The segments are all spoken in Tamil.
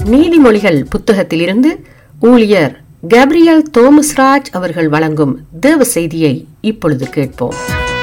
நீதிமொழிகள் புத்தகத்திலிருந்து ஊழியர் கேப்ரியல் தோமஸ்ராஜ் அவர்கள் வழங்கும் தேவ செய்தியை இப்பொழுது கேட்போம்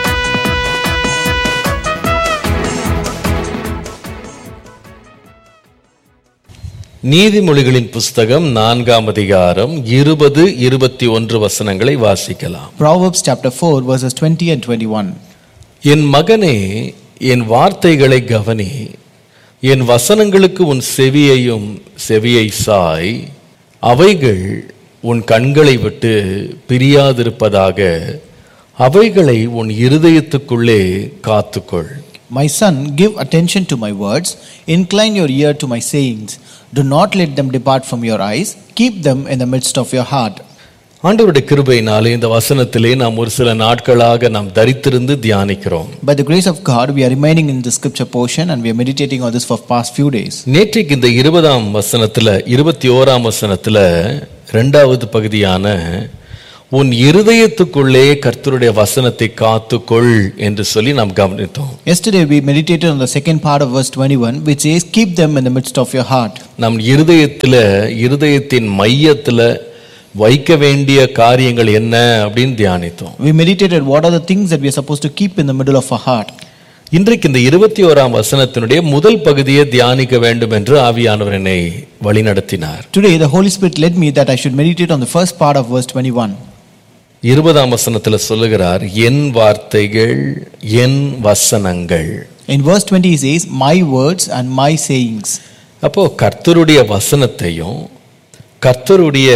நீதிமொழிகளின் புஸ்தகம் நான்காம் அதிகாரம் இருபது இருபத்தி ஒன்று வசனங்களை வாசிக்கலாம் Proverbs chapter 4, verses 20 and 21. என் மகனே என் வார்த்தைகளை கவனி என் வசனங்களுக்கு உன் செவியையும் செவியை சாய் அவைகள் உன் கண்களை விட்டு பிரியாதிருப்பதாக அவைகளை உன் இருதயத்துக்குள்ளே காத்துக்கொள் My son, give attention to my words, incline your ear to my sayings. Do not let them depart from your eyes, keep them in the midst of your heart. ஆண்டவருடைய கிருபையினாலே இந்த வசனத்திலே நாம் ஒரு சில நாட்களாக நாம் தரித்திருந்து தியானிக்கிறோம் By the grace of God, we are remaining in the scripture portion and we are meditating on this for past few days. நேற்றைக்கு இந்த இருபதாம் வசனத்துல இருபத்தி ஓராம் வசனத்துல ரெண்டாவது பகுதியான உன் இருதயத்துக்குள்ளே கர்த்தருடைய வசனத்தை காத்துக்கொள் என்று சொல்லி நாம் கவனித்தோம் Yesterday, we meditated on the second part of verse 21, which says, Keep them in the midst of your heart. நம் இருதயத்துல இருதயத்தின் மையத்துல வைக்க வேண்டிய காரியங்கள் என்ன அப்படின்னு தியானித்தோம் We meditated what are the things that we are supposed to keep in the middle of our heart. இன்றைக்கு இந்த இருபத்தி ஓராம் வசனத்தினுடைய முதல் பகுதியை தியானிக்க வேண்டும் என்று ஆவியானவர் என்னை வழிநடத்தினார் Today, the Holy Spirit led me that I should meditate on the first part of verse 21. இருபதாம் வசனத்துல சொல்லுகிறார் என் வார்த்தைகள் என் வசனங்கள் In verse 20, he says, My words and my sayings. அப்போ கர்த்தருடைய வசனத்தையும் கர்த்தருடைய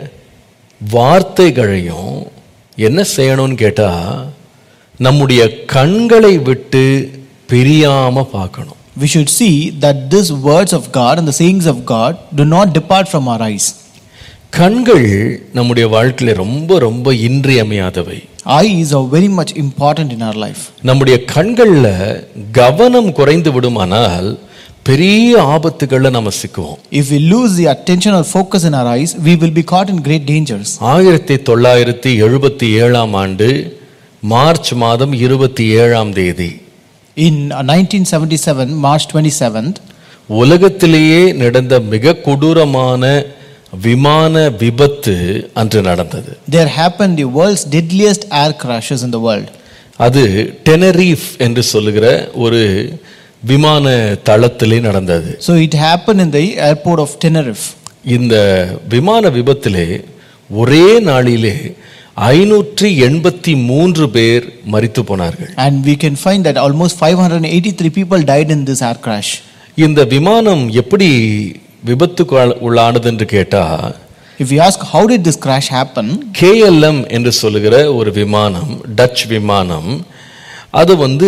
வார்த்தைகளையும் என்ன செய்யணும்னு கேட்டா நம்முடைய கண்களை விட்டு பிரியாம பார்க்கணும் We should see that these words of God and the sayings of God do not depart from our eyes. கண்கள் நம்முடைய வாழ்க்கையில ரொம்ப ரொம்ப இன்றியமையாதவை Eyes are very much important in our life. நம்முடைய கண்கள்ல கவனம் குறைந்து விடுமானால் பெரிய ஆபத்துகள்ல நம்ம சிக்குவோம் If we lose the attention or focus in our eyes, we will be caught in great dangers. ஆயிரத்தி தொள்ளாயிரத்தி எழுபத்தி ஏழாம் ஆண்டு மார்ச் மாதம் இருபத்தி ஏழாம் தேதி In uh, 1977, March 27th, உலகத்திலேயே நடந்த மிக கொடூரமான விமான விபத்து அன்று நடந்தது there happened the world's deadliest air crashes in the world. அது டெனரீஃப் என்று சொல்லுகிற ஒரு விமான தளத்திலே நடந்தது So it happened in the airport of Tenerife. இந்த விமான விபத்திலே ஒரே நாளிலே ஐநூற்றி எண்பத்தி மூன்று பேர் மரித்து போனார்கள் And we can find that almost 583 people died in this air crash. இந்த விமானம் எப்படி விபத்துக்கு ஆள்- உள்ளானது என்று கேட்டா If you ask how did this crash happen, KLM என்று சொல்லுகிற ஒரு விமானம் டச் விமானம் அது வந்து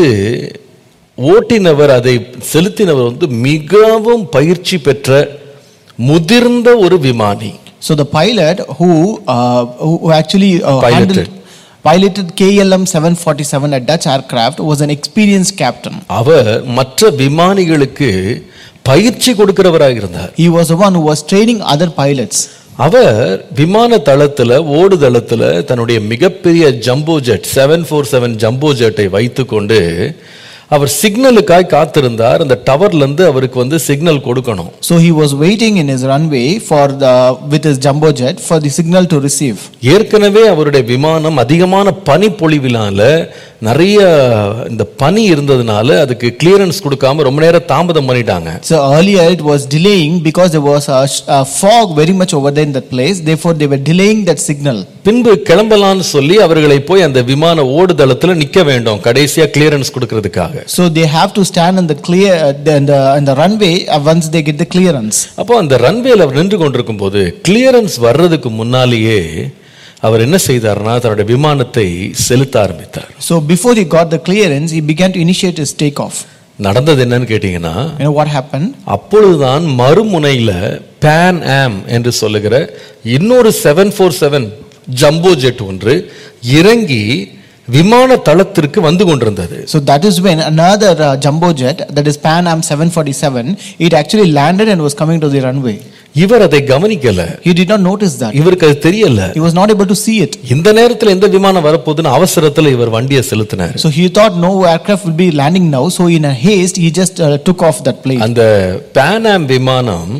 ஓட்டினவர் அதை செலுத்தினவர் வந்து மிகவும் பயிற்சி பெற்ற முதிர்ந்த ஒரு விமானி so the pilot who uh, who actually uh, Piloted. handled piloted KLM 747 a Dutch aircraft was an experienced captain. அவர் மற்ற விமானிகளுக்கு பயிற்சி கொடுக்கிறவராக இருந்தார் He was the one who was training other pilots. அவர் விமான தளத்துல ஓடுதளத்துல தன்னுடைய மிகப்பெரிய jumbo jet seven four seven jumbo ஜெட்டை வைத்துக்கொண்டு அவர் சிக்னலுக்காய் காத்திருந்தார் அந்த டவர்ல இருந்து அவருக்கு வந்து சிக்னல் கொடுக்கணும் So he was waiting in his runway for the with his jumbo jet for the signal to receive. ஏற்கனவே அவருடைய விமானம் அதிகமான பனி பொழிவினால நிறைய இந்த பனி இருந்ததுனால அதுக்கு கிளியரன்ஸ் கொடுக்காம ரொம்ப நேரம் தாமதம் பண்ணிட்டாங்க So earlier it was delaying because there was a, a fog very much over there in that place. Therefore they were delaying that signal. பின்பு கிளம்பலான்னு சொல்லி அவர்களை போய் அந்த விமான ஓடுதளத்துல நிக்க வேண்டும் கடைசியா கிளியரன்ஸ் கொடுக்கறதுக்காக So they have to stand in the clear uh, the- in the, in the runway uh, once they get the clearance. அப்போ அந்த ரன்வேல அவர் நின்று கொண்டிருக்கும் போது கிளியரன்ஸ் வர்றதுக்கு முன்னாலேயே அவர் என்ன செய்தார்னா தன்னுடைய விமானத்தை செலுத்த ஆரம்பித்தார் So before he got the clearance, he began to initiate his takeoff. நடந்தது என்னன்னு கேட்டீங்கன்னா You know what happened? அப்பொழுதுதான் மறுமுனையில பேன் ஆம் என்று சொல்லுகிற இன்னொரு seven four seven jumbo jet ஒன்று இறங்கி விமான தளத்திற்கு வந்து கொண்டிருந்தது So that is when another uh, jumbo jet, that is Pan Am 747, it actually landed and was coming to the runway. இவர் அதை கவனிக்கல He did not notice that. இவருக்கு அது தெரியல He was not able to see it. இந்த நேரத்துல எந்த விமானம் வரப்போகுதுன்னு அவசரத்துல இவர் வண்டியை செலுத்தினார் So he thought no aircraft will be landing now. So in a haste, he just uh, took off that plane. அந்த பேனாம் விமானம்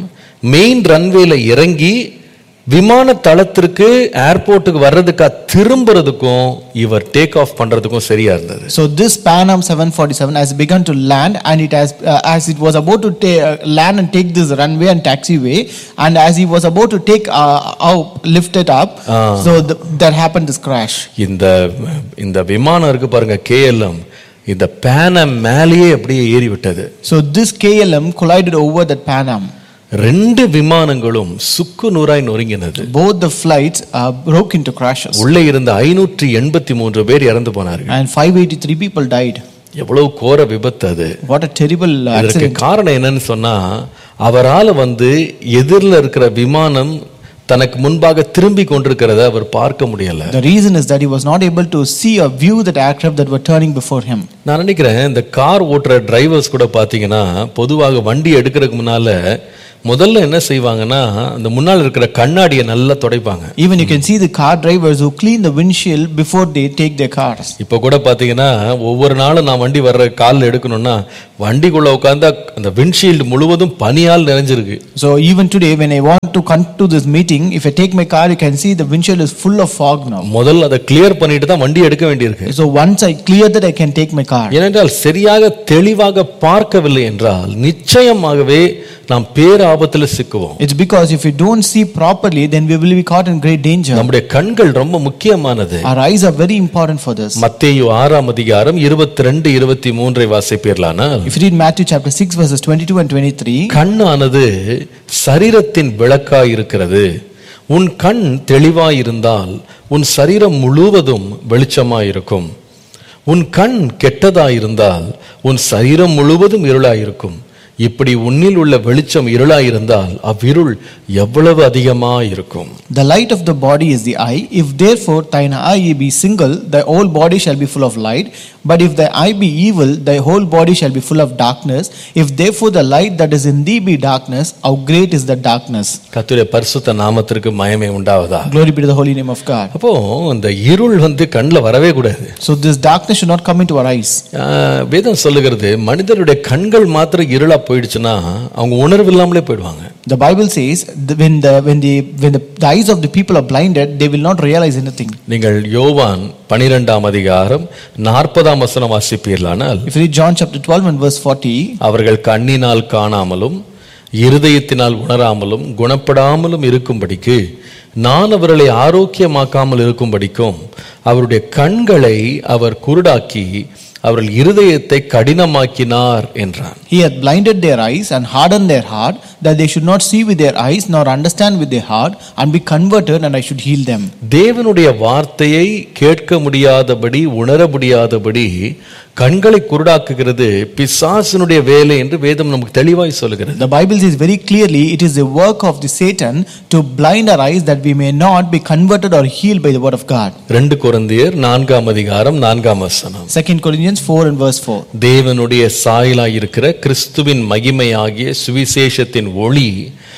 மெயின் ரன்வேல இறங்கி விமான தளத்திற்கு ஏர்போர்ட்டுக்கு வர்றதுக்கா திரும்புறதுக்கும் இவர் டேக் ஆஃப் பண்றதுக்கும் சரியா இருந்தது So this Pan Am 747 has begun to land, and it has, uh, as it was about to ta- uh, land and take this runway and taxiway, and as he was about to take uh, out, lift it up, so the, there happened this crash. இந்த இந்த விமானம் இருக்கு பாருங்க கேஎல்எம் இந்த பேனம் மேலேயே அப்படியே ஏறி விட்டது So this KLM collided over that Pan Am. ரெண்டு விமானங்களும் சுக்கு நூறாய் நொறுங்கினது Both the flights uh, broke into crashes, உள்ளே இருந்த ஐநூற்றி எண்பத்தி மூன்று பேர் இறந்து போனார்கள் and 583 people died. எவ்வளவு கோர விபத்து அது What a terrible uh, இதற்கு accident! காரணம் என்னன்னு சொன்னா அவரால வந்து எதிரில் இருக்கிற விமானம் தனக்கு முன்பாக திரும்பி கொண்டிருக்கிறத அவர் பார்க்க முடியல The reason is that he was not able to see or view that aircraft that were turning before him. நான் நினைக்கிறேன் இந்த கார் ஓட்டுற டிரைவர்ஸ் கூட பாத்தீங்கன்னா பொதுவாக வண்டி எடுக்கிறதுக்கு முன்னால முதல்ல என்ன செய்வாங்கன்னா அந்த முன்னால் இருக்கிற கண்ணாடியை நல்லா துடைப்பாங்க Even you can see the car drivers who clean the windshield before they take their cars. இப்போ கூட பாத்தீங்கன்னா ஒவ்வொரு நாளும் நான் வண்டி வர்ற காலில் எடுக்கணும்னா வண்டிக்குள்ள உட்காந்தா அந்த விண்ட்ஷீல்டு முழுவதும் பனியால் நிறைஞ்சிருக்கு So even today, when I want to come to this meeting, if I take my car, you can see the windshield is full of fog now. முதல்ல அதை கிளியர் பண்ணிட்டு தான் வண்டி எடுக்க வேண்டியிருக்கு So once I clear that, I can take my car. ஏனென்றால் சரியாக தெளிவாக பார்க்கவில்லை என்றால் நிச்சயமாகவே நாம் பேராபத்தில் சிக்குவோம் It's because if we don't see properly, then we will be caught in great danger. நம்முடைய கண்கள் ரொம்ப முக்கியமானது Our eyes are very important for this. மத்தேயு ஆறாம் அதிகாரம் இருபத்தி ரெண்டு இருபத்தி மூன்றை வாசிப்பீர்களானால் If you read Matthew chapter 6, verses 22 and 23, கண்ணானது சரீரத்தின் விளக்காய் இருக்கிறது உன் கண் தெளிவாயிருந்தால் உன் சரீரம் முழுவதும் வெளிச்சமாயிருக்கும் உன் கண் கெட்டதாயிருந்தால் உன் சரீரம் முழுவதும் இருளாயிருக்கும் இப்படி உன்னில் உள்ள வெளிச்சம் இருளாயிருந்தால் அவ்விருள் எவ்வளவு அதிகமாயிருக்கும் the light of the body is the eye. If therefore thine eye be single, thy whole body shall be full of light. But if thy eye be evil, thy whole body shall be full of darkness. If therefore the light that is in thee be darkness, how great is the darkness? கர்த்தருடைய பரிசுத்த நாமத்திற்கு மயமே உண்டாவதா Glory be to the holy name of God. அப்போ இந்த இருள் வந்து கண்ணில் வரவே கூடாது So this darkness should not come into our eyes. ஆஹ், வேதம் சொல்லுகிறது மனிதருடைய கண்கள் மாத்திரம் இருளா போயிடுச்சுன்னா அவங்க உணர்வு இல்லாமலே போயிடுவாங்க The Bible says that when the when the when the, the eyes of the people are blinded, they will not realize anything. நீங்கள் யோவான் பனிரெண்டாம் அதிகாரம் நாற்பதாம் வசனம் வாசிப்பீர்களானால் If you read John chapter 12 and verse 40, அவர்கள் கண்ணினால் காணாமலும் இருதயத்தினால் உணராமலும் குணப்படாமலும் இருக்கும்படிக்கு நான் அவர்களை ஆரோக்கியமாக்காமல் இருக்கும்படிக்கும் அவருடைய கண்களை அவர் குருடாக்கி அவர்கள் இருதயத்தை கடினமாக்கினார் என்றான் He hath blinded their eyes and hardened their heart, that they should not see with their eyes nor understand with their heart, and be converted, and I should heal them. தேவனுடைய வார்த்தையை கேட்க முடியாதபடி உணர முடியாதபடி கண்களை குருடாக்குகிறது பிசாசினுடைய வேலை என்று வேதம் நமக்கு தெளிவாய் சொல்லுகிறது The Bible says very clearly it is the work of the Satan to blind our eyes that we may not be converted or healed by the word of God. ரெண்டு கொரிந்தியர் நான்காம் அதிகாரம் நான்காம் வசனம் 2 Corinthians 4 and verse 4. தேவனுடைய சாயலாயிருக்கிற கிறிஸ்துவின் மகிமையாகிய சுவிசேஷத்தின் ஒளி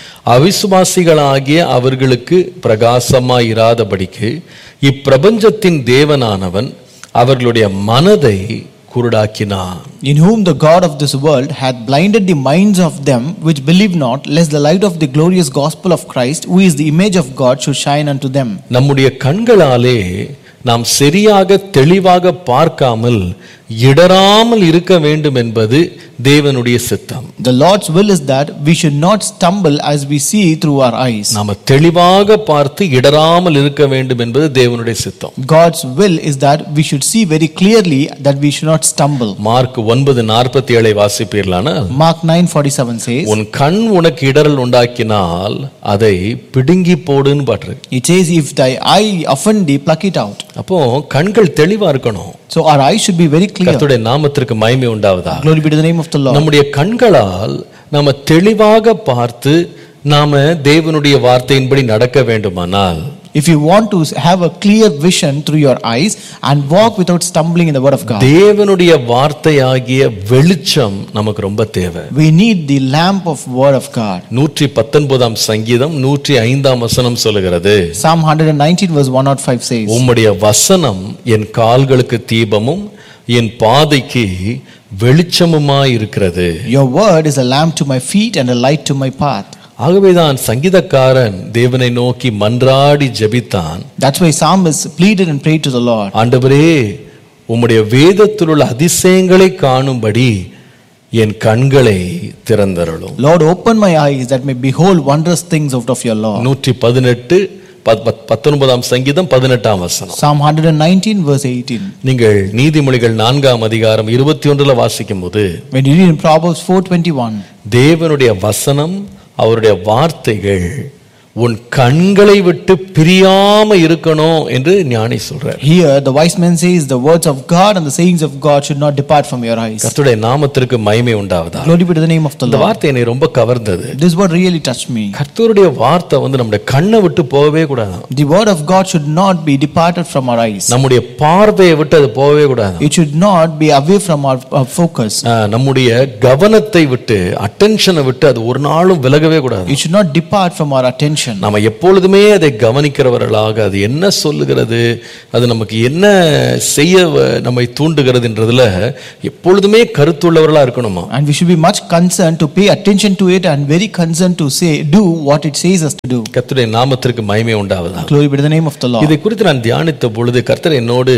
அவிசுவாசிகளாகிய அவர்களுக்கு பிரகாசமாயிராதபடிக்கு இப்பிரபஞ்சத்தின் தேவனானவன் அவர்களுடைய மனதை குருடாக்கினான் In whom the God of this world hath blinded the minds of them which believe not, lest the light of the glorious gospel of Christ, who is the image of God, should shine unto them. நம்முடைய கண்களாலே நாம் சரியாக தெளிவாக பார்க்காமல் இடராமல் இருக்க வேண்டும் என்பது தேவனுடைய சித்தம் The Lord's will is that we should not stumble as we see through our eyes. நாம தெளிவாக பார்த்து இடராமல் இருக்க வேண்டும் என்பது தேவனுடைய சித்தம் God's will is that we should see very clearly that we should not stumble. Mark ஒன்பது நாற்பத்தி ஏழை வாசிப்பீர்களானால் Mark 9:47 says, உன் கண் உனக்கு இடரல் உண்டாக்கினால் அதை பிடுங்கி போடுன்னு பாட்டு it says, if thy eye offend thee, pluck it out. அப்போ கண்கள் தெளிவா இருக்கணும் So our eyes should be very clear. கர்த்தருடைய நாமத்திற்கு மகிமை உண்டாவதா Glory be to the name of the Lord. நம்முடைய கண்களால் நாம தெளிவாக பார்த்து நாம தேவனுடைய வார்த்தையின்படி நடக்க வேண்டுமானால் If you want to have a clear vision through your eyes and walk without stumbling in the word of God, தேவனுடைய வார்த்தையாகிய வெளிச்சம் நமக்கு ரொம்ப தேவை we need the lamp of word of God. நூற்றி பத்தொன்பதாம் சங்கீதம் நூற்றி ஐந்தாம் வசனம் சொல்லுகிறது Psalm 119 verse 105 says, உம்முடைய வசனம் என் கால்களுக்கு தீபமும் என் பாதைக்கு வெளிச்சமுமாய் இருக்கிறது Your word is a lamp to my feet and a light to my path. ஆகவேதான் சங்கீதக்காரன் தேவனை நோக்கி மன்றாடி ஜெபித்தான் That's why psalmist pleaded and prayed to the Lord. ஆண்டவரே உம்முடைய வேதத்தில் உள்ள அதிசயங்களை காணும்படி என் கண்களை திறந்தருளும் Lord, open my eyes that may behold wondrous things out of your law. நூற்றி பதினெட்டு பத்தொன்பதாம் சங்கீதம் பதினெட்டாம் வசனம் Psalm 119, verse 18. நீங்கள் நீதிமொழிகள் நான்காம் அதிகாரம் இருபத்தி ஒன்றுல வாசிக்கும் போது When you read in Proverbs 4:21, தேவனுடைய வசனம் அவருடைய வார்த்தைகள் உன் கண்களை விட்டு பிரியாம இருக்கணும் என்று ஞானி சொல்றார் here the wise man says, The words of God and the sayings of God should not depart from your eyes. கர்த்தருடைய நாமத்திற்கு மகிமை உண்டாவதா Glory be to the name of the இந்த Lord. வார்த்தை என்னை ரொம்ப கவர்ந்தது This word really touched me. கர்த்தருடைய வார்த்தை வந்து நம்முடைய கண்ணை விட்டு போகவே கூடாது The word of God should not be departed from our eyes. நம்முடைய பார்வையை விட்டு அது போகவே கூடாது It should not be away from our, our focus. ஆஹ், நம்முடைய கவனத்தை விட்டு அட்டென்ஷனை விட்டு அது ஒரு நாளும் விலகவே கூடாது It should not depart from our attention. நம்ம எப்பொழுதுமே அதை கவனிக்கிறவர்களாக அது என்ன சொல்லுகிறது அது நமக்கு என்ன செய்ய வ- நம்மை தூண்டுகிறதுன்றதுல எப்பொழுதுமே கருத்துள்ளவர்களா இருக்கணுமா And we should be much concerned to pay attention to it and very concerned to say, do what it says us to do. கர்த்தருடைய நாமத்திற்கு மகிமை உண்டாவதா Glory be to the name of the Lord. இதை குறித்து நான் தியானித்த பொழுது கர்த்தர் என்னோடு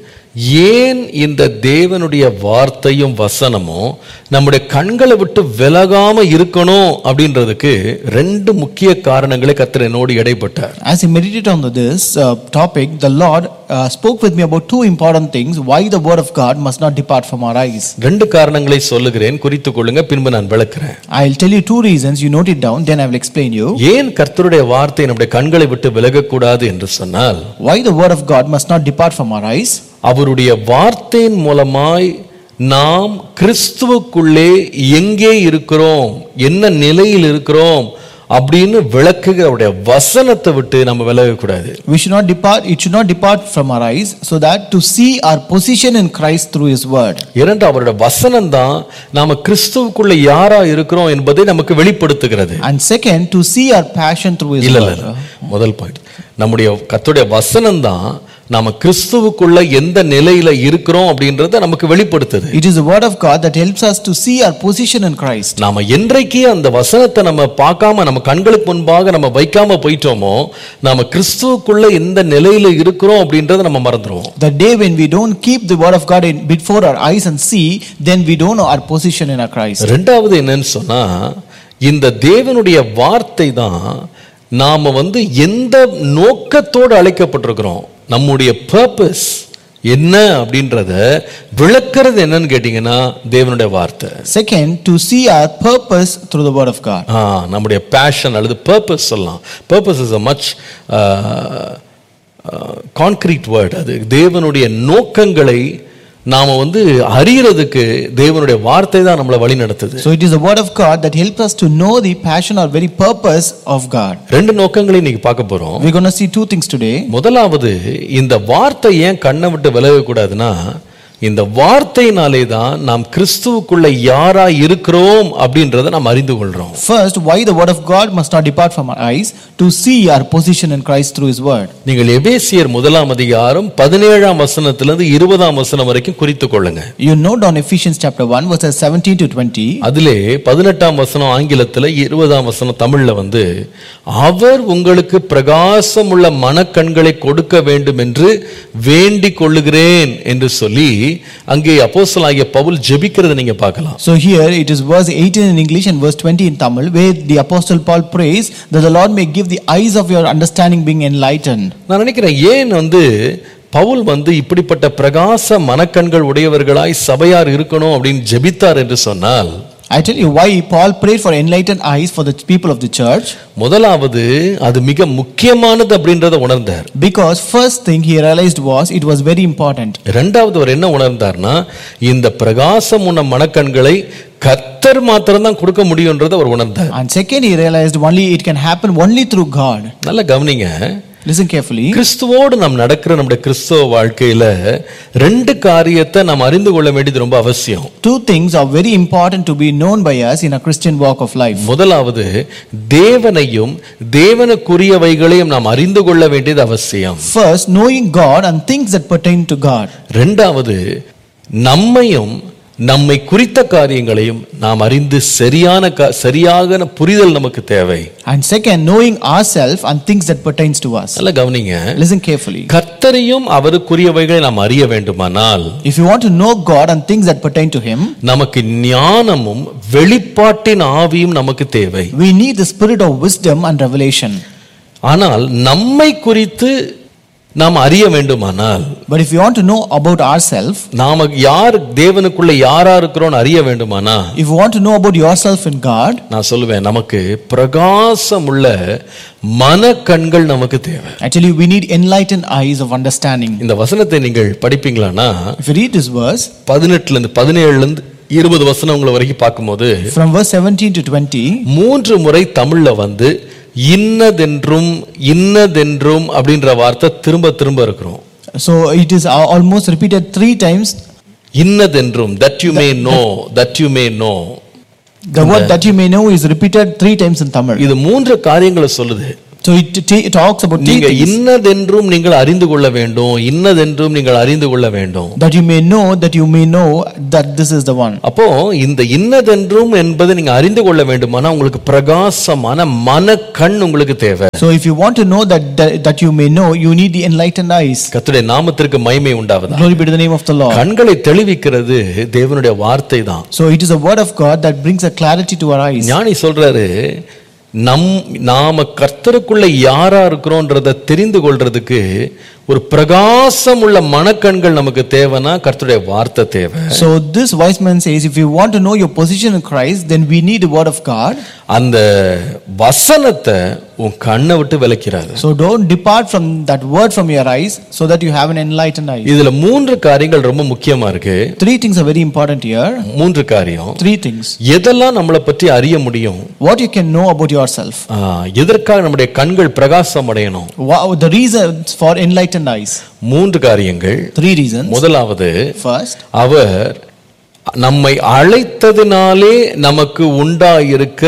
ஏன் இந்த தேவனுடைய வார்த்தையும் வசனமும் நம்முடைய கண்களை விட்டு விலகாம இருக்கணும் அப்படின்றதுக்கு ரெண்டு முக்கிய காரணங்களை கர்த்தர் என்னோடு இடைப்பட்டார் As I meditated on this uh, topic, the Lord uh, spoke with me about two important things why the word of God must not depart from our eyes. ரெண்டு காரணங்களை சொல்லுகிறேன் குறித்துக் கொள்ளுங்க பின்பு நான் விளக்குறேன் I'll tell you two reasons. You note it down, then I will explain you ஏன் கர்த்தருடைய வார்த்தை நம்முடைய கண்களை விட்டு விலகக்கூடாது என்று சொன்னால் why the word of God must not depart from our eyes. அவருடைய வார்த்தையின் மூலமாய் நாம் கிறிஸ்துவுக்குள்ளே எங்கே இருக்கிறோம் என்ன நிலையில் இருக்கிறோம் அப்படின்னு விளக்குகிற அவருடைய வசனத்தை விட்டு நம்ம விலகக்கூடாது We should not depart, it should not depart from our eyes, so that to see our position in Christ through His word. இரண்டு அவருடைய வசனம் தான் நாம கிறிஸ்துவுக்குள்ள யாரா இருக்கிறோம் என்பதை நமக்கு வெளிப்படுத்துகிறது And second, to see our passion through His இல்ல இல்ல word. இல்ல. முதல் பாயிண்ட் நம்முடைய கர்த்தருடைய வசனம் தான் நாம கிறிஸ்துவுக்குள்ள எந்த நிலையில இருக்கிறோம் அப்படின்றத நமக்கு வெளிப்படுத்துது It is the word of God that helps us to see our position in Christ. நாம என்றைக்கு அந்த வசனத்தை நம்ம பார்க்காம நம்ம கண்களுக்கு முன்பாக நம்ம வைக்காம போயிட்டோமோ நாம கிறிஸ்துவுக்குள்ள எந்த நிலையில இருக்கிறோம் அப்படின்றத நம்ம மறந்துடுவோம் The day when we don't keep the word of God in, before our eyes and see, then we don't know our position in our Christ. ரெண்டாவது என்னன்னு சொன்னா இந்த தேவனுடைய வார்த்தை தான் நாம வந்து எந்த நோக்கத்தோடு அழைக்கப்பட்டிருக்கிறோம் நம்முடைய பர்பஸ் என்ன அப்படின்றத விளக்குறது என்னன்னு கேட்டீங்கன்னா தேவனுடைய வார்த்தை Second, to see our purpose through the word of God. ஆ, நம்முடைய பேஷன் அல்லது பர்பஸ் சொல்லலாம் purpose is a much concrete word அது தேவனுடைய நோக்கங்களை நாம வந்து அறியறதுக்கு தேவனுடைய வார்த்தை தான் நம்மளை வழி நடத்துது So it is the word of God that helps us to know the passion or very purpose of God. ரெண்டு நோக்கங்களை இன்னைக்கு பார்க்க போறோம் We're going to see two things today. முதலாவது இந்த வார்த்தை ஏன் கண்ணை விட்டு விலகக்கூடாதுன்னா இந்த வார்த்தையினாலே தான் நாம் கிறிஸ்துவுக்குள்ள யாரா இருக்கிறோம் அப்படின்றத நாம் அறிந்து கொள்றோம் First, why the word of God must not depart from our eyes to see our position in Christ through his word. நீங்கள் எபேசியர் முதலாம் அதிகாரம் பதினேழாம் வசனத்திலிருந்து இருபதாம் வசனம் வரைக்கும் குறித்துக் கொள்ளுங்க You note down Ephesians chapter 1 verses 17 to 20. அதிலே பதினெட்டாம் வசனம் ஆங்கிலத்துல இருபதாம் வசனம் தமிழ்ல வந்து அவர் உங்களுக்கு பிரகாசம் உள்ள மனக்கண்களை கொடுக்க வேண்டும் என்று வேண்டிக் கொள்ளுகிறேன் என்று சொல்லி அங்கே அப்போஸ்தலனாகிய பவுல் ஜெபிக்கிறதை நீங்க பார்க்கலாம் So here it is verse 18 in English and verse 20 in Tamil where the apostle Paul prays that the Lord may give the eyes of your understanding being enlightened. நான் நினைக்கிறேன் ஏன் வந்து பவுல் வந்து இப்படிப்பட்ட பிரகாச மனக்கண்கள் உடையவர்களாய் சபையார் இருக்கணும் அப்படின்னு ஜெபித்தார் என்று சொன்னால் I tell you why Paul prayed for enlightened eyes for the people of the church முதலாவது அது மிக முக்கியமானது அப்படின்றத உணர்ந்தார் because first thing he realized was it was very important. இரண்டாவது அவர் என்ன உணர்ந்தார்னா இந்த பிரகாசம் உள்ள மனக்கண்களை கர்த்தர் மாத்திரம்தான் கொடுக்க முடியும்ன்றதை அவர் உணர்ந்தார் And second he realized only it can happen only through God. நல்ல கவனிங்க Listen carefully. கிறிஸ்துவோடு நாம் நடக்கிற நம்முடைய கிறிஸ்துவ வாழ்க்கையில ரெண்டு காரியத்தை நாம் அறிந்து கொள்ள வேண்டியது ரொம்ப அவசியம் Two things are very important to be known by us in a Christian walk of life. முதலாவது தேவனையும் தேவனுக்குரியவைகளையும் நாம் அறிந்து கொள்ள வேண்டியது அவசியம் First, knowing God and things that pertain to God. ரெண்டாவது நம்மையும் நம்மை குறித்த காரியங்களையும் நாம் அறிந்து சரியான கா- சரியான புரிதல் நமக்கு தேவை And second, knowing ourselves and things that pertains to us. நல்லா கவனிங்க Listen carefully. கர்த்தரையும் அவருக்குரியவைகளை நாம் அறிய வேண்டுமானால் If you want to know God and things that pertain to Him, நமக்கு ஞானமும் வெளிப்பாட்டின் ஆவியும் நமக்கு தேவை we need the spirit of wisdom and revelation. ஆனால் நம்மை குறித்து நாம் அறிய வேண்டுமானால் But if you want to know about ourselves, நாம யார் தேவனுக்குள்ள யாரா இருக்கிறோம்னு அறிய வேண்டுமானா if you want to know about yourself in God, நான் சொல்லுவேன் நமக்கு பிரகாசமுள்ள மனக்கண்கள் நமக்கு தேவை actually we need enlightened eyes of understanding. இந்த வசனத்தை நீங்கள் படிப்பீங்களான்னா If you read this verse, பதினெட்டுல இருந்து பதினேழுல இருந்து இருபது வசனங்களை வரைக்கும் பார்க்கும்போது from verse 17 to 20, மூன்று முறை தமிழ்ல வந்து இன்னதென்றும் இன்னதென்றும் அப்படின்ற வார்த்தை திரும்ப திரும்ப இருக்கிறோம் so it is al- almost repeated three times. இன்னதென்றும் that you may know that you may know The word that you may know is repeated three times in Tamil. இது மூன்று காரியங்களை சொல்லுது So it, t- it talks about three நீங்க things. இன்னதென்றும் நீங்கள் அறிந்து கொள்ள வேண்டும் இன்னதென்றும் நீங்கள் அறிந்து கொள்ள வேண்டும் that you may know that you may know that this is the one. அப்போ இந்த இன்னதென்றும் என்பதை நீங்க அறிந்து கொள்ள வேண்டுமானா உங்களுக்கு பிரகாசமான மனக்கண் உங்களுக்கு தேவை So if you want to know that, that that you may know, you need the enlightened eyes. கர்த்தருடைய நாமத்திற்கு மகிமை உண்டாவதா Glory be to the name of the Lord. கண்களை தெளிவிக்கிறது தேவனுடைய வார்த்தை தான் So it is a word of God that brings a clarity to our eyes. ஞானி சொல்றாரு நம் நாம கர்த்தருக்குள்ள யாரா இருக்கிறோன்றத தெரிந்து கொள்றதுக்கு ஒரு பிரகாசம் உள்ள மனக்கண்கள் நமக்கு தேவைன்னா கர்த்தருடைய வார்த்தை தேவை So this wise man says, if you want to know your position in Christ, then we need the word of God. அந்த வசனத்தை உன் கண்ணை விட்டு விலக்கிறாரு So don't depart from that word from your eyes, so that you have an enlightened eye. இதுல மூன்று காரியங்கள் ரொம்ப முக்கியமா இருக்கு Three things are very important here. மூன்று காரியம் Three things. எதெல்லாம் நம்மளை பற்றி அறிய முடியும் What you can know about yourself. ஆ, எதற்காக நம்முடைய கண்கள் பிரகாசம் அடையணும் Wow, the reasons for enlightened eyes. மூன்று காரியங்கள் Three reasons. முதலாவது First, அவர் நம்மை அழைத்ததினாலே நமக்கு உண்டாயிருக்கிற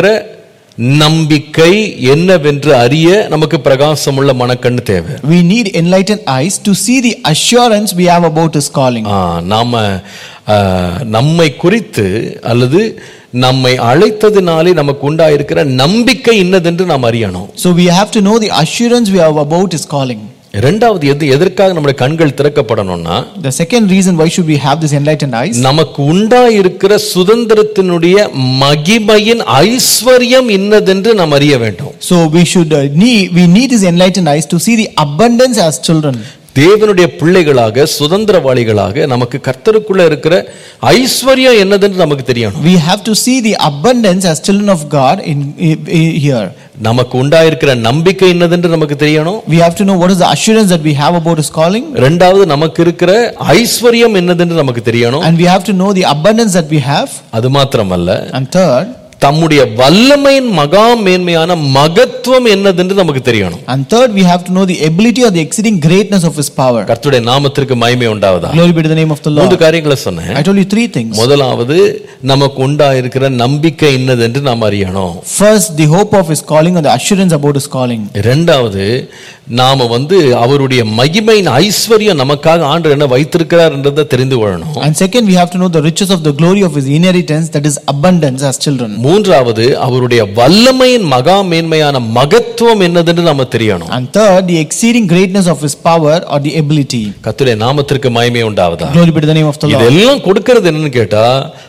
நம்பிக்கை என்னவென்று அறிய நமக்கு பிரகாசமுள்ள மனக்கண்ணு தேவை we need enlightened eyes to see the assurance we have about His calling. ஆ, நாம ஆ, நம்மை குறித்து அல்லது நம்மை அழைத்ததினாலே நமக்கு உண்டாயிருக்கிற நம்பிக்கை இன்னதென்று நாம் அறியணும் So we have to know the assurance we have about His calling. இரண்டாவது எது எதற்காக நம்முடைய கண்கள் திறக்கப்படணும்னா The second reason why should we have this enlightened eyes? நமக்கு உண்டாயிருக்கிற சுதந்திரத்தினுடைய மகிமையின் ஐஸ்வர்யம் இன்னதென்று நாம் அறிய வேண்டும் So we should uh, need we need these enlightened eyes to see the abundance as children. தேவனுடைய பிள்ளைகளாக சுதந்திரவாளிகளாக நமக்கு கர்த்தருக்குள்ள இருக்கிற ஐஸ்வர்யம் என்னதுன்னு நமக்கு தெரியணும் We have to see the abundance as children of God in, i- i- here. நமக்கு உண்டாயிருக்கிற நம்பிக்கை என்னதென்று நமக்கு தெரியணும் We have to know what is the assurance that we have about His calling, ரெண்டாவது நமக்கு இருக்கிற ஐஸ்வர்யம் என்னதென்று நமக்கு தெரியணும் and we have to know the abundance that we have. அது மாத்திரமல்ல And third, தம்முடைய வல்லமையின் மகா மேன்மையான மகத்துவம் என்னதென்று நமக்கு தெரியணும் and third, we have to know the ability or the exceeding greatness of His power. கர்த்தருடைய நாமத்திற்கு மகிமை உண்டாவதா Glory be to the name of the மூன்று Lord. காரியங்களை சொன்னேன் I told you three things. முதலாவது நமக்கு உண்டாயிருக்கிற நம்பிக்கை என்னதென்று நாம் அறியணும் First, the hope of His calling and the assurance about His calling. இரண்டாவது நாம வந்து அவருடைய மகிமையின் ஐஸ்வர்யம் நமக்காக ஆண்டு என்ன வைத்திருக்கிறார் என்றதை தெரிந்து கொள்ளணும் And second, we have to know the riches of the glory of His inheritance, that is abundance as children. மூன்றாவது அவருடைய வல்லமையின் மகா மேன்மையான மகத்துவம் என்னதென்று நாம தெரியணும் And third, the exceeding greatness of His power or the ability. கர்த்தருடைய நாமத்திற்கு மகிமை உண்டாவதா Glory be to the name of the Lord. இதெல்லாம் கொடுக்கிறது என்னன்னு கேட்டா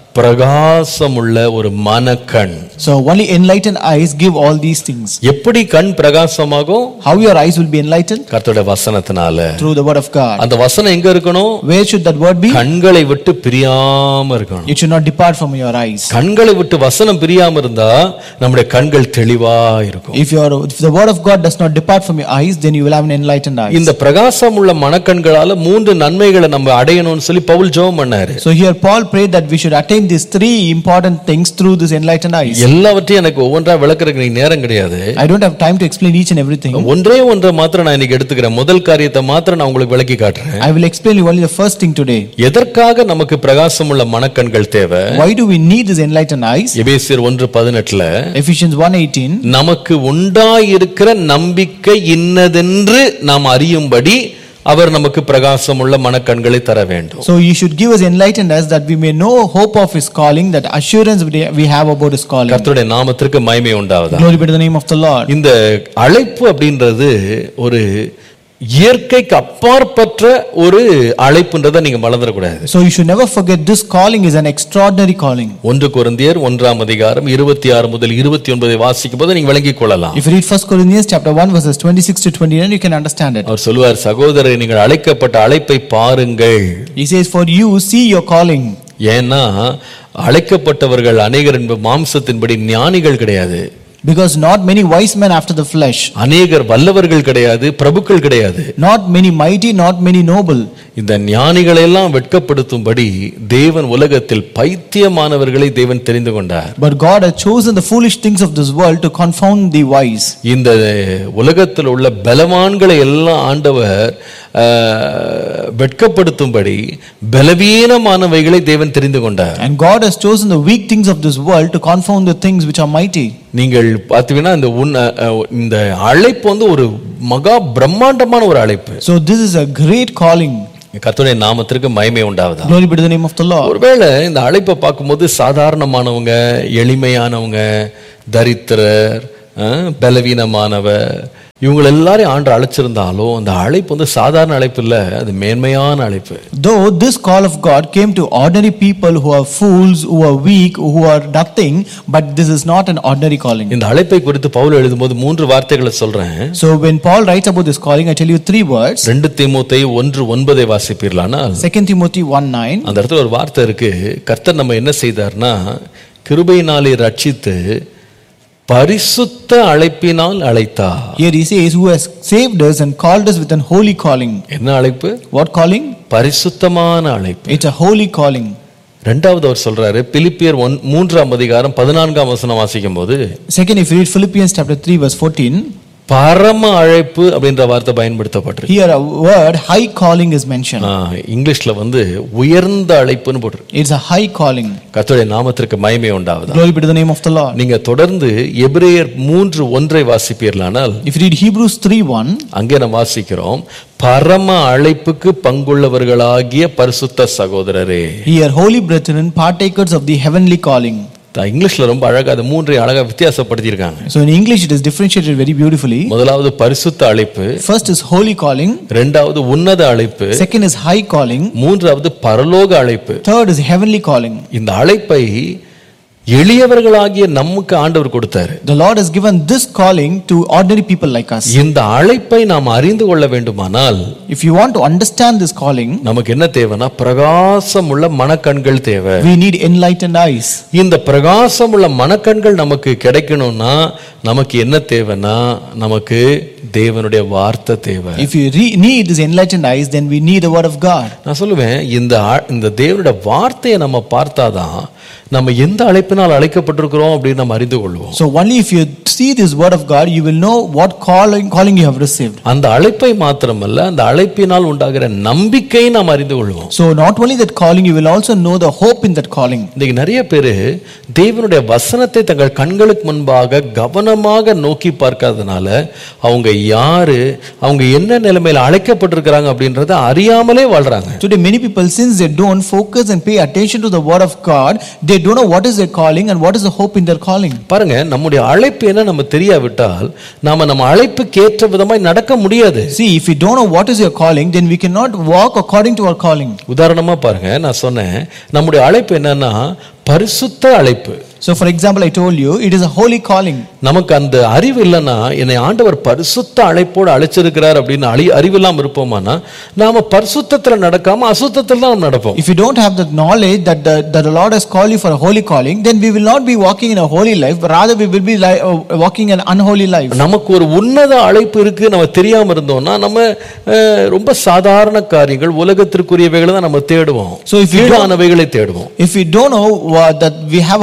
பிரகாசமுள்ள ஒரு மனக்கண் So only enlightened eyes give all these things. எப்படி கண் பிரகாசமாகும் How your eyes will be enlightened? கர்த்தருடைய வசனத்தினால Through the word of God. அந்த வசனம் எங்க இருக்கணும் Where should that word be? கண்களை விட்டு பிரியாம இருக்கணும் It should not depart from your eyes. கண்களை விட்டு வசனம் பிரியாம இருந்தா நம்முடைய கண்கள் தெளிவா இருக்கும் If your if the word of God does not depart from your eyes, then you will have an enlightened eyes. இந்த பிரகாசம் உள்ள மனக்கண்களால மூன்று நன்மைகளை நம்ம அடையணும்னு சொல்லி பவுல் ஜெபம் பண்ணாரு So here Paul prayed that we should attain these three important things through this enlightened eyes. எல்லாவற்றையும் எனக்கு ஒவ்வொன்றா விளக்குறதுக்கு நீ நேரம் கிடையாது I don't have time to explain each and everything. ஒன்றே ஒன்றை மாத்திரம் நான் இன்னைக்கு எடுத்துக்கிறேன் முதல் காரியத்தை மாத்திரம் நான் உங்களுக்கு விளக்கி காட்டுறேன் I will explain you only the first thing today. எதற்காக நமக்கு பிரகாசம் உள்ள மனக்கண்கள் தேவை Why do we need these enlightened eyes? எபேசியர் ஒன்று பதினெட்டுல Ephesians 1:18 நமக்கு உண்டாயிருக்கிற நம்பிக்கை இன்னதென்று நாம் அறியும்படி அவர் நமக்கு பிரகாசம் உள்ள மனக்கண்களை தர வேண்டும் So you should give us enlightened us that we may know hope of his calling, that assurance we we have about his calling. கர்த்தருடைய நாமத்திற்கு மகிமை உண்டாவதா Glory be to the name of the Lord. இந்த அழைப்பு அப்படின்றது ஒரு இயற்கைக்கு அப்பாற்பட்ட ஒரு அழைப்புன்றதை நீங்க மறந்துடக்கூடாது So you should never forget this calling is an extraordinary calling. ஒன்று கொரிந்தியர் ஒன்றாம் அதிகாரம் இருபத்தி ஆறு முதல் இருபத்தி ஒன்பதை வாசிக்கும் போது நீங்க விளங்கிக் கொள்ளலாம் If you read 1 Corinthians chapter 1 verses 26 to 29, you can understand it. அவர் சொல்லுவார் சகோதரர் நீங்கள் அழைக்கப்பட்ட அழைப்பை பாருங்கள் He says, For you see your calling. ஏன்னா அழைக்கப்பட்டவர்கள் அநேகர் என்ப மாம்சத்தின்படி ஞானிகள் கிடையாது Because not many wise men after the flesh, அநேகர் வல்லவர்கள் கிடையாது பிரபுக்கள் கிடையாது not many mighty, not many noble. இந்த ஞானிகளை எல்லாம் வெட்கப்படுத்தும்படி தேவன் உலகத்தில் பைத்தியமானவர்களை தேவன் தெரிந்து கொண்டார் But God has chosen the foolish things of this world to confound the wise. இந்த உலகத்தில் உள்ள பலவான்களை எல்லாம் ஆண்டவர் ஆஹ், வெட்கப்படுத்தும்படி பலவீனமானவைகளை தேவன் தெரிந்து கொண்டார் And God has chosen the weak things of this world to confound the things which are mighty. நீங்கள் பார்த்தீங்கன்னா இந்த உன் அஹ், இந்த அழைப்பு வந்து ஒரு மகா பிரம்மாண்டமான ஒரு அழைப்பு So this is a great calling. கர்த்தருடைய நாமத்திற்கு மகிமை உண்டாவதா Glory be to the name of the Lord. ஒருவேளை இந்த அழைப்பை பார்க்கும்போது சாதாரணமானவங்க எளிமையானவங்க தரித்திரர் அஹ், பலவீனமானவர் இவங்க எல்லாரையும் ஆண்டு அழைச்சிருந்தாலும் அந்த அழைப்பு வந்து சாதாரண அழைப்பு இல்லை அது மேன்மையான அழைப்பு Though this call of God came to ordinary people who are fools, who are weak, who are nothing, but this is not an ordinary calling. இந்த அழைப்பை குறித்து பவுல் எழுதும்போது மூன்று வார்த்தைகளை சொல்றேன் So when Paul writes about this calling, I tell you three words. ரெண்டு தீமோத்தை ஒன்று ஒன்பதை வாசிப்பீர்களானால் 2 Timothy 1 9. அந்த இடத்துல ஒரு வார்த்தை இருக்கு கர்த்தர் நம்ம என்ன செய்தார்னா கிருபையினாலே ரட்சித்து பரிசுத்த அழைப்பினால் அழைத்தார் Here he says, Who has saved us and called us with an holy calling. என்ன அழைப்பு What calling? பரிசுத்தமான அழைப்பு It's a holy calling. ரெண்டாவது அவர் சொல்றாரு பிலிப்பியர் ஒன் மூன்றாம் அதிகாரம் பதினான்காம் வசனம் வாசிக்கும் போது Second, if you read Philippians chapter 3, verse 14, பரம அழைப்பு அப்படின்ற வார்த்தை பயன்படுத்தப்பட்டிருக்கு here a word high calling is mentioned. ஆ, இங்கிலீஷ்ல வந்து உயர்ந்த அழைப்புன்னு போட்டிருக்கு It's a high calling. கர்த்தருடைய நாமத்திற்கு மகிமை உண்டாவதா Glory be to the name of the Lord. நீங்க தொடர்ந்து எபிரேயர் மூன்று ஒன்றை வாசிப்பீர்களானால் If you read Hebrews 3 1, அங்கே நம்ம வாசிக்கிறோம் பரம அழைப்புக்கு பங்குள்ளவர்களாகிய பரிசுத்த சகோதரரே here, holy brethren, partakers of the heavenly calling. த- இங்கிலீஷ்ல ரொம்ப அழகா அது மூன்றையும் அழகா வித்தியாசப்படுத்தியிருக்காங்க So in English, it is differentiated very beautifully. முதலாவது பரிசுத்த அழைப்பு First is holy calling, இரண்டாவது உன்னத அழைப்பு second is high calling, மூன்றாவது பரலோக அழைப்பு third is heavenly calling. இந்த அழைப்பை எளியவர்களாகிய நமக்கு ஆண்டவர் கொடுத்தாரு The Lord has given this calling to ordinary people like us. இந்த அழைப்பை நாம் அறிந்து கொள்ள வேண்டுமானால் If you want to understand this calling, நமக்கு என்ன தேவைன்னா பிரகாசம் உள்ள மனக்கண்கள் தேவை we need enlightened eyes. இந்த பிரகாசம் உள்ள மனக்கண்கள் நமக்கு கிடைக்கணும்னா நமக்கு என்ன தேவைன்னா நமக்கு தேவனுடைய வார்த்தை தேவை If you re- need these enlightened eyes, then we need the word of God. நான் சொல்லுவேன் இந்த ஆ- இந்த தேவனுடைய வார்த்தையை நம்ம பார்த்தாதான் நம்ம எந்த அழைப்பினால் அழைக்கப்பட்டிருக்கிறோம் அப்படின்னு நம்ம அறிந்து கொள்வோம் So only if you see this word of God, you will know what calling calling you have received. அந்த அழைப்பை மாத்திரமல்ல அந்த அழைப்பினால் உண்டாகிற நம்பிக்கையை நாம் அறிந்து கொள்வோம் So not only that calling, you will also know the hope in that calling. இன்னைக்கு நிறைய பேர் தேவனுடைய வசனத்தை தங்கள் கண்களுக்கு முன்பாக கவனமாக நோக்கி பார்க்காதனால அவங்க யாரு அவங்க என்ன நிலைமையில அழைக்கப்பட்டிருக்கிறாங்க அப்படின்றத அறியாமலே வாழ்றாங்க Today, many people, since they don't focus and pay attention to the word of God, they don't know what is their calling and what is the hope in their calling. பாருங்க நம்முடைய அழைப்பு என்ன நம்ம தெரியாவிட்டால் நாம நம்ம அழைப்புக்கு ஏற்ற விதமாய் நடக்க முடியாது See, if you don't know what is your calling, then we cannot walk according to our calling. உதாரணமா பாருங்க நான் சொன்னேன் நம்முடைய அழைப்பு என்னன்னா பரிசுத்த அழைப்பு So, for example, I told you it is a holy calling. நமக்கு அந்த அறிவு இல்லைன்னா என்னை ஆண்டவர் பரிசுத்த அழைப்போடு அழைச்சிருக்கிறார் அப்படின்னு அழி அறிவில்லாம இருப்போமானா நாம பரிசுத்தத்துல நடக்காம அசுத்தத்துல தான் நடப்போம் If you don't have the knowledge that the, that the Lord has called you for a holy calling, then we will not be walking in a holy life, but rather we will be li- uh, walking an unholy life. நமக்கு ஒரு உன்னத அழைப்பு இருக்கு நம்ம தெரியாம இருந்தோம்னா நம்ம அஹ், ரொம்ப சாதாரண காரியங்கள் உலகத்திற்குரியவைகளை தான் நம்ம தேடுவோம் So if you don't- கீழானவைகளை தேடுவோம் If we don't know uh, that we have a high calling,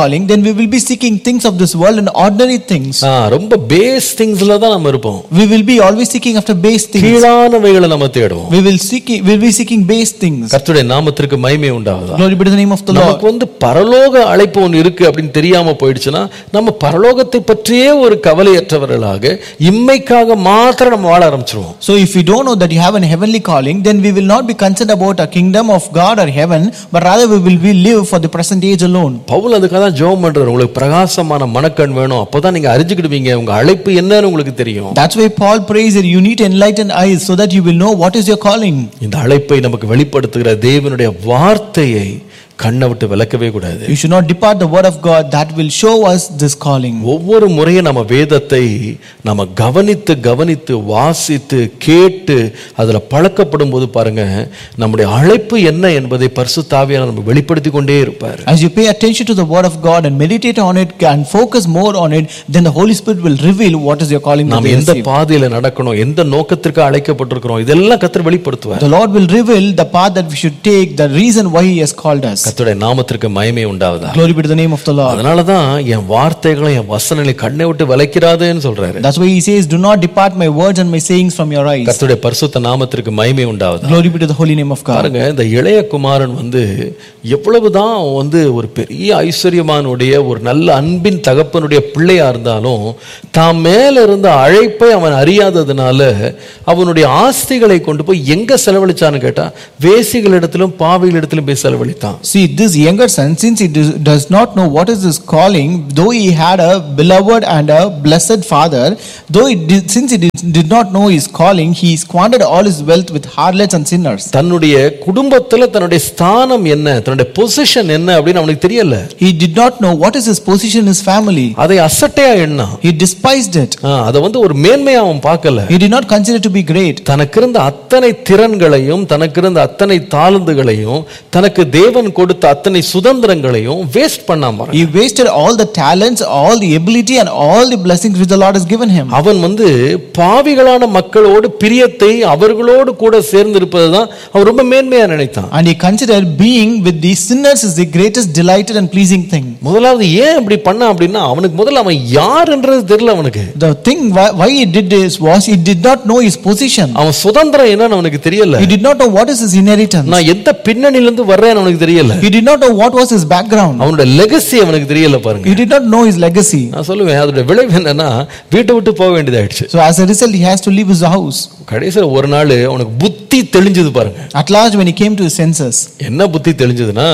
calling, then we will be seeking things of this world and ordinary things. ஆ, ரொம்ப பேஸ் திங்ஸ்ல தான் நம்ம இருப்போம் We will be always seeking after base things. கீழானவைகளை நம்ம தேடுவோம் We will seek, we'll be seeking base things. கர்த்தருடைய நாமத்திற்கு மகிமை உண்டாவதா Glory be to the name of the Lord. நமக்கு வந்து பரலோக அழைப்பு ஒன்று இருக்கு அப்படின்னு தெரியாம போயிடுச்சுன்னா நம்ம பரலோகத்தை பற்றியே ஒரு கவலையற்றவர்களாக இம்மைக்காக மாத்திரம் நம்ம வாழ ஆரம்பிச்சிருவோம் So if we don't know that you have a heavenly calling, then we will not be concerned about a kingdom of God or heaven, but rather we will be live for the present age alone. Pavul அதுக்காக தான் ஜெபம் பண்றாரு உங்களுக்கு பிரகாசமான மனக்கண் வேணும் அப்பதான் நீங்க அறிஞ்சுக்கிடுவீங்க உங்க அழைப்பு என்னன்னு உங்களுக்கு தெரியும் That's why Paul prays that you need enlightened eyes so that you will know what is your calling. இந்த அழைப்பை நமக்கு வெளிப்படுத்துகிற தேவனுடைய வார்த்தையை கண்ணை விட்டு விளக்கவே கூடாது You should not depart the word of God that will show us this calling. ஒவ்வொரு முறையும் நம்ம வேதத்தை நம்ம கவனித்து கவனித்து வாசித்து கேட்டு அதுல பழக்கப்படும் போது பாருங்க நம்முடைய அழைப்பு என்ன என்பதை பரிசுத்தாவியான நம்ம வெளிப்படுத்தி கொண்டே இருப்பார் As you pay attention to the word of God and meditate on it and focus more on it, then the Holy Spirit will reveal what is your calling to நாம் be எந்த received. பாதையில நடக்கணும் எந்த நோக்கத்திற்கு அழைக்கப்பட்டிருக்கிறோம் இதெல்லாம் கத்தர் வெளிப்படுத்துவார் The Lord will reveal the path that we should take, the reason why He has called us. கர்த்தருடைய நாமத்திற்கு மகிமை உண்டாவதா Glory be to the name of the Lord. அதனாலதான் என் வார்த்தைகளை என் வசனங்களை கண்ணை விட்டு விளைக்கிறாதேன்னு சொல்றாரு That's why He says, Do not depart my words and my sayings from your eyes. கர்த்தருடைய பரிசுத்த நாமத்திற்கு மகிமை உண்டாவதா Glory be to the holy name of God. பாருங்க இந்த இளைய குமாரன் வந்து எவ்வளவுதான் அவன் வந்து ஒரு பெரிய ஐஸ்வர்யமானுடைய ஒரு நல்ல அன்பின் தகப்பனுடைய பிள்ளையா இருந்தாலும் தான் மேல இருந்த அழைப்பை அவன் அறியாததுனால அவனுடைய ஆஸ்திகளை கொண்டு போய் எங்க செலவழிச்சான்னு கேட்டா வேசிகளிடத்திலும் பாவிகளிடத்திலும் போய் செலவழித்தான் See, this younger son, since he does- does not know what is his calling, though he had a beloved and a blessed father, though he did, since he did, did not know his calling, he squandered all his wealth with harlots and sinners. தன்னுடைய குடும்பத்துல தன்னுடைய ஸ்தானம் என்ன தன்னுடைய பொசிஷன் என்ன அப்படின்னு அவனுக்கு தெரியல He did not know what is his position in his family. அதை அசட்டையா எண்ணா He despised it. அதை வந்து ஒரு மேன்மையா அவன் பார்க்கல He did not consider it to be great. தனக்கு இருந்த அத்தனை திறன்களையும் தனக்கு இருந்த அத்தனை தாளந்துகளையும் தனக்கு தேவன் கொடுத்த அத்தனை சுதந்திரங்களையும் வேஸ்ட் பண்ணாம He wasted all the talents, all the ability, and all the blessings which the Lord has given him. அவன் வந்து பாவிகளான மக்களோடு பிரியத்தை அவர்களோடு கூட சேர்ந்து இருப்பதுதான் அவன் ரொம்ப மேன்மையா நினைத்தான் And he considered being with the sinners is the greatest delighted and pleasing thing. முதலாவது ஏன் இப்படி பண்ணான் அப்படின்னா அவனுக்கு முதல்ல அவன் யாருன்றது தெரியல அவனுக்கு The thing why, why he did this was he did not know his position. அவன் சுதந்திரம் என்னன்னு அவனுக்கு தெரியல He did not know what is his inheritance. நான் எந்த பின்னணியில இருந்து வர்றேன்னு அவனுக்கு தெரியல He did not know what was his background. அவனோட லெகசி அவனுக்கு தெரியல பாருங்க He did not know his legacy. நான் சொல்லுவேன் அதோட விளைவு என்னன்னா வீட்டை விட்டு போக வேண்டியதாயிடுச்சு So as a result, he has to leave his house. கடைசியில் ஒரு நாள் அவனுக்கு புத்தி தெளிஞ்சது பாருங்க At last, when he came to his senses, என்ன புத்தி தெளிஞ்சதுன்னா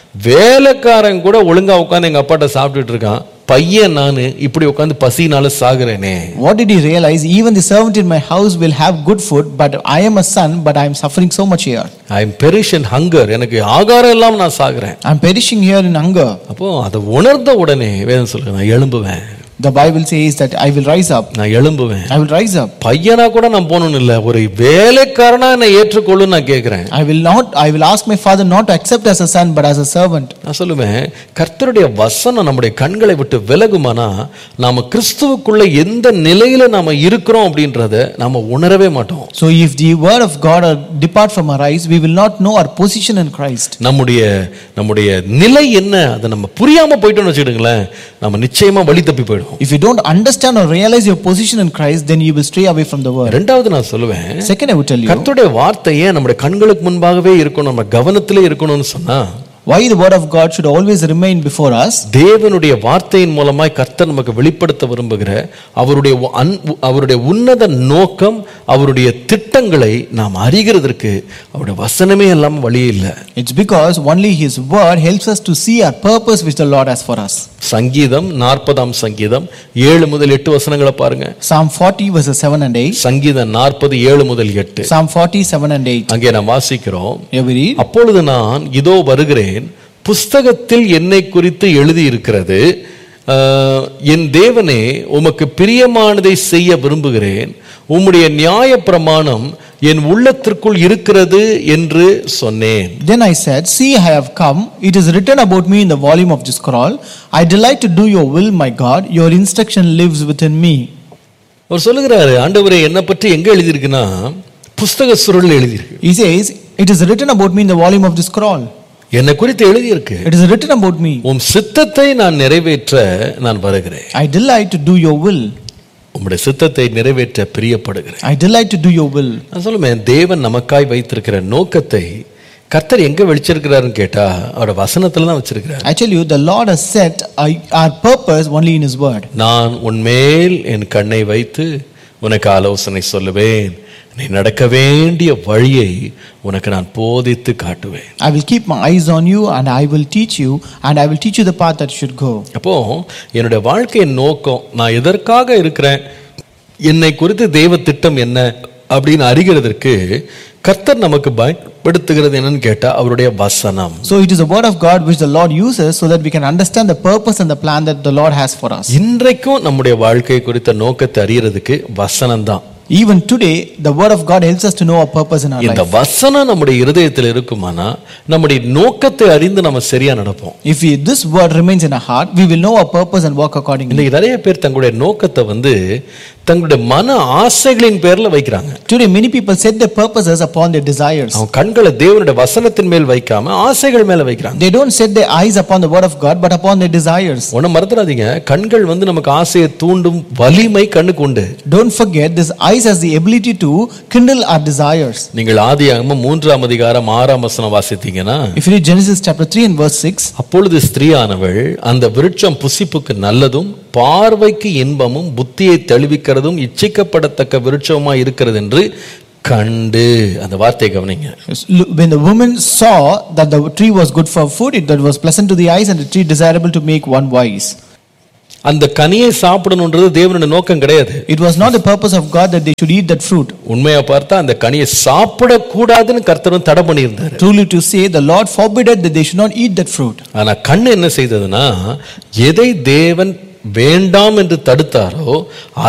வேலைக்காரன் கூட ஒழுங்கா உட்காந்து எங்க அப்பாட்ட சாப்பிட்டுட்டு இருக்கான் பையன் நானு இப்படி உட்காந்து பசினால சாகுறேனே what did he realize? Even the servant in my house will have good food, but I am a son, but I am suffering so much here. I am perishing hunger எனக்கு ஆகாரம் இல்லாம நான் சாகுறேன் I am perishing here in hunger. அப்போ அதை உணர்ந்த உடனே வேதம் சொல்லுங்க நான் எழும்புவேன் The Bible says that I will rise up. நான் எழும்புவேன் I will rise up. பையனா கூட நான் போகணும்னு இல்லை ஒரு வேலைக்காரனா என்னை ஏற்றுக்கொள்ளுன்னு நான் கேட்கிறேன் I will not, I will ask my father not to accept as a son, but as a servant. நான் சொல்லுவேன் கர்த்தருடைய வசனம் நம்முடைய கண்களை விட்டு விலகுமானா நாம கிறிஸ்துவுக்குள்ள எந்த நிலையில நாம இருக்கிறோம் அப்படின்றத நாம உணரவே மாட்டோம் So if the word of God are depart from our eyes, we will not know our position in Christ. நம்முடைய நம்முடைய நிலை என்ன அதை நம்ம புரியாம போயிட்டோம்னு வச்சுக்கிடுங்களேன் நம்ம நிச்சயமா வழி தப்பி போயிடுவோம் If you don't understand or realize your position in Christ, then you will stray away from the word. ரெண்டாவது நான் சொல்லுவேன் Second, I would tell you கர்த்தருடைய வார்த்தையே நம்முடைய கண்களுக்கு முன்பாகவே இருக்கணும் நம்ம கவனத்திலே இருக்கணும்னு சொன்னா why the word of God should always remain before us. தேவனுடைய வார்த்தையின் மூலமாய் கர்த்தர் நமக்கு வெளிப்படுத்த விரும்புகிற அவருடைய உ- அன்- அவருடைய உன்னத நோக்கம் அவருடைய திட்டங்களை நாம் அறிகிறதற்கு அவருடைய வசனமே இல்லாம வழியே இல்லை It's because only His word helps us to see our purpose which the Lord has for us. சங்கீதம் நாற்பதாம் சங்கீதம் ஏழு முதல் எட்டு வசனங்களை பாருங்க Psalm 40 verses 7 and 8. சங்கீதம் நாற்பது ஏழு முதல் எட்டு Psalm 40, 7 and 8. அங்கே நாம் வாசிக்கிறோம் Here we read. அப்பொழுது நான் இதோ வருகிறேன் புஸ்தகத்தில் என்னை குறித்து எழுதியிருக்கிறது ஆஹ், என் தேவனே உமக்கு பிரியமானதை செய்ய விரும்புகிறேன் உம்முடைய நியாய பிரமாணம் என் உள்ளத்திற்குள் இருக்கிறது என்று சொன்னேன் Then I said, See, I have come. It is written about me in the volume of this scroll. I delight to do your will, my God. Your instruction lives within me. அவர் சொல்லுகிறாரு ஆண்டவரே என்னை பற்றி எங்க எழுதியிருக்குன்னா புஸ்தக சுருள் எழுதியிருக்கு He says, It is written about me in the volume of the scroll. என்னை குறித்து எழுதியிருக்கு It is written about me. உம் சித்தத்தை நான் நிறைவேற்ற நான் வருகிறேன் I delight to do your will. உம்முடைய சித்தத்தை நிறைவேற்ற பிரியப்படுகிறேன் I delight to do your will. நான் சொல்லுவேன் தேவன் நமக்காய் வைத்திருக்கிற நோக்கத்தை கர்த்தர் எங்க வச்சிருக்கிறாருன்னு கேட்டா அவரோட வசனத்துல தான் வச்சிருக்கிறார் I tell you, the Lord has set our our purpose only in His word. நான் உன்மேல் என் கண்ணை வைத்து உனக்கு ஆலோசனை சொல்லுவேன் நீ நடக்க வேண்டிய வழியை உனக்கு நான் போதித்து காட்டுவேன் I will keep my eyes on you and I will teach you and I will teach you the path that you should go. அப்போ என்னுடைய வாழ்க்கையின் நோக்கம் நான் எதற்காக இருக்கிறேன் என்னை குறித்து தெய்வ திட்டம் என்ன அப்படின்னு அறிகிறதற்கு கர்த்தர் நமக்கு பயன்படுத்துகிறது என்னன்னு கேட்டா அவருடைய வசனம் So it is the word of God which the Lord uses so that we can understand the purpose and the plan that the Lord has for us. இன்றைக்கும் நம்முடைய வாழ்க்கை குறித்த நோக்கத்தை அறியறதுக்கு வசனம் தான் Even today, the word of God helps us to know our purpose in our இந்த life. வசனம் நம்முடைய இருதயத்தில் இருக்குமானா நம்முடைய நோக்கத்தை அறிந்து நம்ம சரியா நடப்போம் If we, this word remains in our heart, we will know our purpose and walk accordingly. இன்னைக்கு நிறைய பேர் தங்களுடைய நோக்கத்தை வந்து தங்களுடைய மன ஆசைகளின் பேர்ல வைக்கிறாங்க Today, many people set their purposes upon their desires. அவன் கண்களை தேவனுடைய வசனத்தின் மேல் வைக்காம ஆசைகள் மேல வைக்கிறாங்க They don't set their eyes upon the word of God, but upon their desires. ஒன்னும் மறந்துடாதீங்க கண்கள் வந்து நமக்கு ஆசையை தூண்டும் வலிமை கண்ணுக்கு உண்டு Don't forget, this eyes has the ability to kindle our desires. நீங்கள் ஆதியாகமம் மூன்றாம் அதிகாரம் ஆறாம் வசனம் வாசித்தீங்கன்னா If you read Genesis chapter 3 and verse 6, அப்பொழுது ஸ்திரீயானவள் அந்த விருட்சம் புசிப்புக்கு நல்லதும் பார்வைக்கு இன்பமும் புத்தியை தெளிவிக்கிறதும் இச்சிக்கப்படத்தக்க விருட்சமா இருக்கிறது என்று கண்டு அந்த வார்த்தையை கவனிங்க when the woman saw that the tree was good for food, it that was pleasant to the eyes, and the tree desirable to make one wise. அந்த கனியை சாப்பிடணுன்றது தேவனுடைய நோக்கம் கிடையாது It was not the purpose of God that they should eat that fruit. உண்மையா பார்த்தா அந்த கனியை சாப்பிடக்கூடாதுன்னு கர்த்தரும் தடை பண்ணியிருந்தாரு Truly to say, the Lord forbid that they should not eat that fruit. ஆனா கண்ணு என்ன செய்ததுன்னா எதை தேவன் வேண்டாம் என்று தடுத்தாரோ